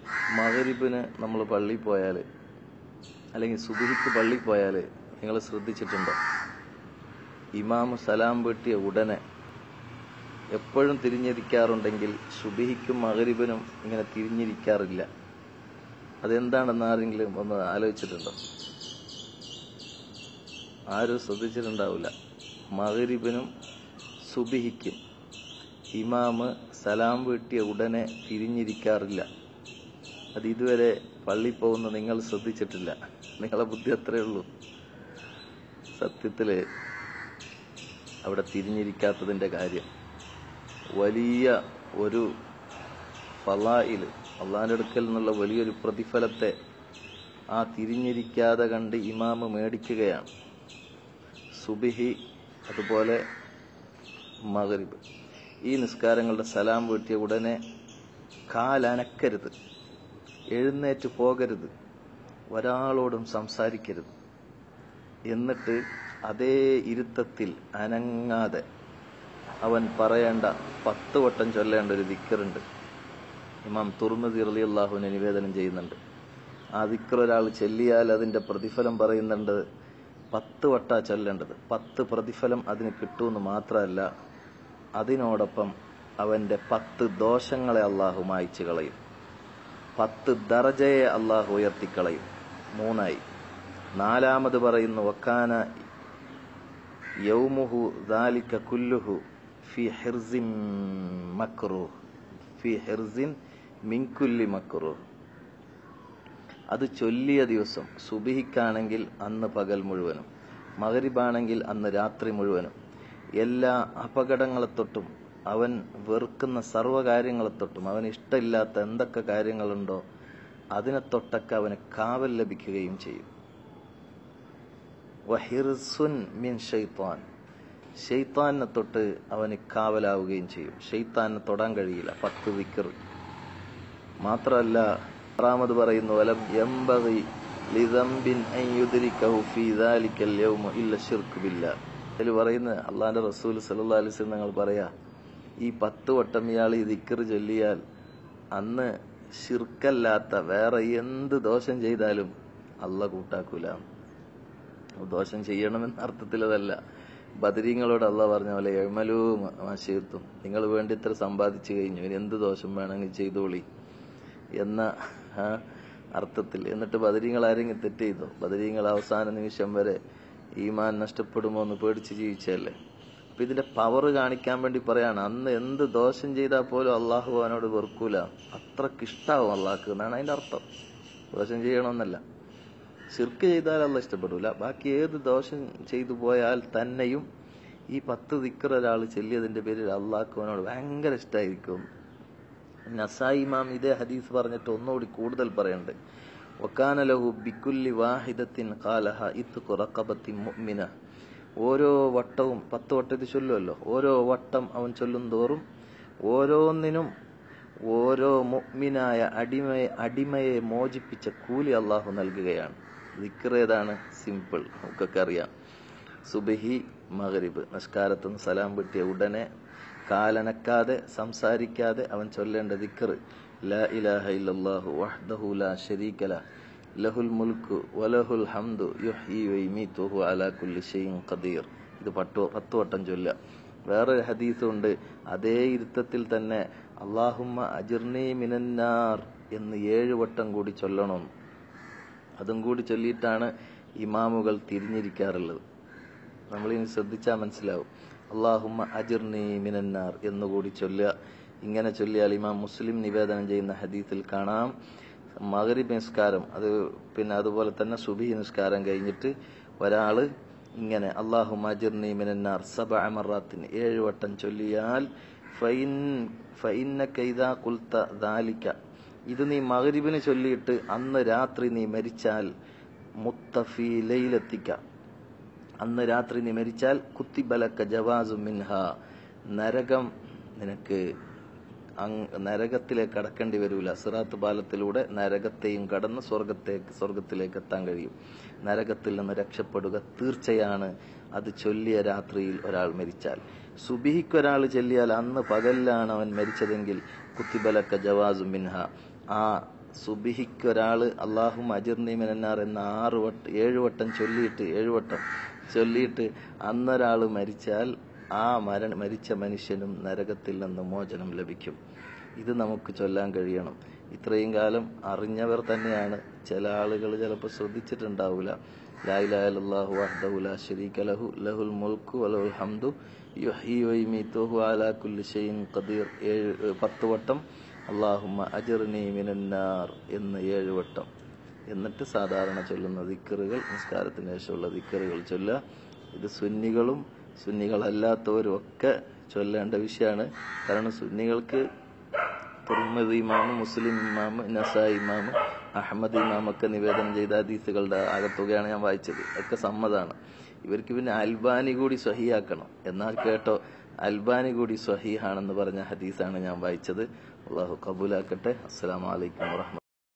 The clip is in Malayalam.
മകരിബിന് നമ്മൾ പള്ളിയിൽ പോയാൽ അല്ലെങ്കിൽ സുബിഹിക്ക് പള്ളിയിൽ പോയാൽ നിങ്ങൾ ശ്രദ്ധിച്ചിട്ടുണ്ടോ ഇമാമ് സലാം വെട്ടിയ ഉടനെ എപ്പോഴും തിരിഞ്ഞിരിക്കാറുണ്ടെങ്കിൽ സുബിഹിക്കും മകരിബിനും ഇങ്ങനെ തിരിഞ്ഞിരിക്കാറില്ല അതെന്താണെന്ന് ആരെങ്കിലും ഒന്ന് ആലോചിച്ചിട്ടുണ്ടോ ആരും ശ്രദ്ധിച്ചിട്ടുണ്ടാവില്ല മകരിബിനും സുബിഹിക്കും ഇമാമ് സലാം വീട്ടിയ ഉടനെ തിരിഞ്ഞിരിക്കാറില്ല അത് ഇതുവരെ പള്ളി പോകുന്ന നിങ്ങൾ ശ്രദ്ധിച്ചിട്ടില്ല നിങ്ങളെ ബുദ്ധി അത്രേ ഉള്ളൂ സത്യത്തില് അവിടെ തിരിഞ്ഞിരിക്കാത്തതിന്റെ കാര്യം വലിയ ഒരു ഫലായിൽ അള്ളാന്റെ അടുക്കൽ നിന്നുള്ള വലിയൊരു പ്രതിഫലത്തെ ആ തിരിഞ്ഞിരിക്കാതെ കണ്ട് ഇമാമ് മേടിക്കുകയാണ് സുബിഹി അതുപോലെ മകരിബ് ഈ നിസ്കാരങ്ങളുടെ സലാം വീട്ടിയ ഉടനെ കാലനക്കരുത് എഴുന്നേറ്റ് പോകരുത് ഒരാളോടും സംസാരിക്കരുത് എന്നിട്ട് അതേ ഇരുത്തത്തിൽ അനങ്ങാതെ അവൻ പറയേണ്ട പത്ത് വട്ടം ചൊല്ലേണ്ട ഒരു ദിക്കറുണ്ട് ഇമാം തുർമതി റലി അള്ളാഹുവിനെ നിവേദനം ചെയ്യുന്നുണ്ട് ആ ദിക്കർ ഒരാൾ ചെല്ലിയാൽ അതിന്റെ പ്രതിഫലം പറയുന്നുണ്ട് പത്ത് വട്ടാ ചൊല്ലേണ്ടത് പത്ത് പ്രതിഫലം അതിന് കിട്ടുമെന്ന് മാത്രമല്ല അതിനോടൊപ്പം അവന്റെ പത്ത് ദോഷങ്ങളെ അള്ളാഹു മായ്ച്ചു കളയും പത്ത് ദർജയെ അള്ളാഹു ഉയർത്തിക്കളയും മൂന്നായി നാലാമത് പറയുന്നു വക്കാന യൗമുഹു ദാലിക കുല്ലുഹു ഫി ഹിർസിൻ മക്റൂഹ് ഫി ഹിർസിൻ മിൻകുല്ലി മക്റൂഹ് അത് ചൊല്ലിയ ദിവസം സുബിഹിക്കാണെങ്കിൽ അന്ന് പകൽ മുഴുവനും മകരിബാണെങ്കിൽ അന്ന് രാത്രി മുഴുവനും എല്ലാ അപകടങ്ങളെ തൊട്ടും അവൻ വെറുക്കുന്ന സർവ്വകാര്യങ്ങളെ തൊട്ടും അവന് ഇഷ്ടമില്ലാത്ത എന്തൊക്കെ കാര്യങ്ങളുണ്ടോ അതിനെ തൊട്ടൊക്കെ അവന് കാവൽ ലഭിക്കുകയും ചെയ്യും വഹിർസുൻ മിൻ ഷെയ്ത്താൻ ഷെയ്ത്താനെ തൊട്ട് അവന് കാവലാവുകയും ചെയ്യും ഷെയ്ത്താനെ തൊടാൻ കഴിയില്ല പത്ത് വിക്കർ മാത്രമല്ല ആറാമത് പറയുന്നു വലം എമ്പതി ലിദംബിൻ അൻ യുദ്രികഹു ഫീ ദാലിക്കൽ യൗമ ഇല്ല ശിർക്ക് ബില്ലാ അതിൽ പറയുന്നത് അള്ളാന്റെ റസൂൽ സല്ലല്ലാഹു അലൈഹി വസല്ലം ഞങ്ങൾ പറയാ ഈ പത്ത് വട്ടം ഇയാൾ ഈ ദിക്കർ ചൊല്ലിയാൽ അന്ന് ശിർക്കല്ലാത്ത വേറെ എന്ത് ദോഷം ചെയ്താലും അല്ല കൂട്ടാക്കൂല ദോഷം ചെയ്യണമെന്ന അർത്ഥത്തിൽ അതല്ല ബദരീങ്ങളോട് അല്ല പറഞ്ഞ പോലെ എഴുമലൂ മാശീർത്തും നിങ്ങൾ വേണ്ടി ഇത്ര സമ്പാദിച്ചു കഴിഞ്ഞു ഇനി എന്ത് ദോഷം വേണമെങ്കിൽ ചെയ്തോളി എന്ന ആ, അർത്ഥത്തിൽ എന്നിട്ട് ബദരീങ്ങൾ ആരെങ്കിലും തെറ്റ് ചെയ്തോ ബദരീങ്ങൾ അവസാന നിമിഷം വരെ ഈമാൻ നഷ്ടപ്പെടുമോ എന്ന് പേടിച്ച് ജീവിച്ചല്ലേ അപ്പൊ ഇതിന്റെ പവർ കാണിക്കാൻ വേണ്ടി പറയാണ് അന്ന് എന്ത് ദോഷം ചെയ്താൽ പോലും അള്ളാഹു അവനോട് വെറുക്കൂല അത്രക്ക് ഇഷ്ടാവും അള്ളാഹ്ക്ക് എന്നാണ് അതിന്റെ അർത്ഥം ദോഷം ചെയ്യണമെന്നല്ല ശിർക്ക് ചെയ്താൽ അല്ല ഇഷ്ടപ്പെടൂല ബാക്കി ഏത് ദോഷം ചെയ്തു പോയാൽ തന്നെയും ഈ പത്ത് ദിക്കർ ഒരാൾ ചെല്ലിയതിന്റെ പേരിൽ അള്ളാഹ്ക്ക് അവനോട് ഭയങ്കര ഇഷ്ടമായിരിക്കും നസായി ഇമാം ഇതേ ഹദീസ് പറഞ്ഞിട്ട് ഒന്നുകൂടി കൂടുതൽ പറയുന്നുണ്ട് വക്കാന ലഹു ബിക്കുല്ലി വാഹിദത്തിൻ ഖാലഹ ഇത്ഖു റഖബത്തിൻ മുഅ്മിന ഓരോ വട്ടവും പത്ത് വട്ടം ഇത് ചൊല്ലുമല്ലോ ഓരോ വട്ടം അവൻ ചൊല്ലും തോറും ഓരോന്നിനും ഓരോ മുഅ്മിനായ അടിമയെ അടിമയെ മോചിപ്പിച്ച കൂലി അള്ളാഹു നൽകുകയാണ് ദിക്ർ ഏതാണ് സിമ്പിൾ നമുക്കൊക്കെ അറിയാം സുബഹി മഗ്രിബ് നമസ്കാരത്തുനിന്ന് സലാം വിട്ടിയ ഉടനെ കാലനക്കാതെ സംസാരിക്കാതെ അവൻ ചൊല്ലേണ്ട ദിക്ർ ലാ ഇലാഹ ഇല്ലല്ലാഹു വഹ്ദഹു ലാ ശരീക ലഹ് ലഹുൽ മുൽക്കു വലഹുൽ ഹംദു യുഹ്യി വയുമീതു വഹു അലാ കുല്ലി ഷൈഇൻ ഖദീർ ഇത് പത്ത് പത്ത് വട്ടം ചൊല്ലുക വേറൊരു ഹദീസുണ്ട് അതേ ഇരുത്തത്തിൽ തന്നെ അള്ളാഹുമ്മ അജിർനി മിനന്നാർ എന്ന് ഏഴ് വട്ടം കൂടി ചൊല്ലണം അതും കൂടി ചൊല്ലിയിട്ടാണ് ഇമാമുകൾ തിരിഞ്ഞിരിക്കാറുള്ളത് നമ്മളിനി ശ്രദ്ധിച്ചാൽ മനസ്സിലാവും അള്ളാഹുമ്മ അജിർനി മിനന്നാർ എന്നുകൂടി ചൊല്ലുക ഇങ്ങനെ ചൊല്ലിയാൽ ഇമാം മുസ്ലിം നിവേദനം ചെയ്യുന്ന ഹദീസിൽ കാണാം മകരിബ് നിസ്കാരം അത് പിന്നെ അതുപോലെ തന്നെ സുബി നിസ്കാരം കഴിഞ്ഞിട്ട് ഒരാള് ഇങ്ങനെ അള്ളാഹു അജിർനി മിനന്നാർ സബ അമറാത്തിന് ഏഴ് വട്ടം ചൊല്ലിയാൽ ഫൈൻ ഫൈന്നക ഇദാ ഖുൽത ദാലിക ഇത് നീ മകരിബിന് ചൊല്ലിയിട്ട് അന്ന് രാത്രി നീ മരിച്ചാൽ മുത്തഫി ലൈലെത്തിക്ക അന്ന് രാത്രി നീ മരിച്ചാൽ കുത്തിബലക്ക ജവാസു മിൻഹ നരകം നിനക്ക് അങ് നരകത്തിലേക്ക് കടക്കേണ്ടി വരൂല സിറാത്ത് പാലത്തിലൂടെ നരകത്തെയും കടന്ന് സ്വർഗത്തേക്ക് സ്വർഗത്തിലേക്ക് എത്താൻ കഴിയും നരകത്തിൽ നിന്ന് രക്ഷപ്പെടുക തീർച്ചയാണ് അത് ചൊല്ലിയ രാത്രിയിൽ ഒരാൾ മരിച്ചാൽ സുബിഹിക്ക് ഒരാൾ ചൊല്ലിയാൽ അന്ന് പകലിലാണ് അവൻ മരിച്ചതെങ്കിൽ കുത്തിബലക്ക ജവാസു മിൻഹ ആ സുബിഹിക്ക് ഒരാള് അള്ളാഹു അജിർനി മിനന്നാർ എന്ന ആറ് വട്ടം ഏഴ് വട്ടം ചൊല്ലിയിട്ട് ഏഴ് വട്ടം ചൊല്ലിയിട്ട് അന്നൊരാൾ മരിച്ചാൽ ആ മര മരിച്ച മനുഷ്യനും നരകത്തിൽ നിന്ന് മോചനം ലഭിക്കും ഇത് നമുക്ക് ചൊല്ലാൻ കഴിയണം ഇത്രയും കാലം അറിഞ്ഞവർ തന്നെയാണ് ചില ആളുകൾ ചിലപ്പോൾ ശ്രദ്ധിച്ചിട്ടുണ്ടാവില്ല ലായിലാഹു വഹ്ദഹു ലാ ശരീക ലഹു ലഹുൽ മുൽക്കു വലഹുൽ ഹംദു യുഹ്യി വയുമീതുഹു അലാ കുല്ലി ഷൈഇൻ ഖദീർ ഏഴ് പത്ത് വട്ടം അള്ളാഹുമ്മ അജിർനി മിനന്നാർ എന്ന് ഏഴ് വട്ടം എന്നിട്ട് സാധാരണ ചൊല്ലുന്ന ദിക്കറുകൾ നിസ്കാരത്തിന് ശേഷമുള്ള ദിക്കറുകൾ ചൊല്ലുക ഇത് സുന്നികളും സുന്നികളല്ലാത്തവരും ഒക്കെ ചൊല്ലേണ്ട വിഷയമാണ് കാരണം സുന്നികൾക്ക് തുർമദ് ഇമാമ് മുസ്ലിം ഇമാമ് നസായി ഇമാമ് അഹമ്മദ് ഇമാമൊക്കെ നിവേദനം ചെയ്ത ഹദീസുകളുടെ ആകത്തുകയാണ് ഞാൻ വായിച്ചത് ഒക്കെ സമ്മതാണ് ഇവർക്ക് പിന്നെ അൽബാനി കൂടി സ്വഹിയാക്കണം എന്നാൽ കേട്ടോ അൽബാനി കൂടി സ്വഹീഹാണെന്ന് പറഞ്ഞ ഹദീസാണ് ഞാൻ വായിച്ചത് അള്ളാഹു കബൂലാക്കട്ടെ അസ്സലാമലൈക്കും വാഹമ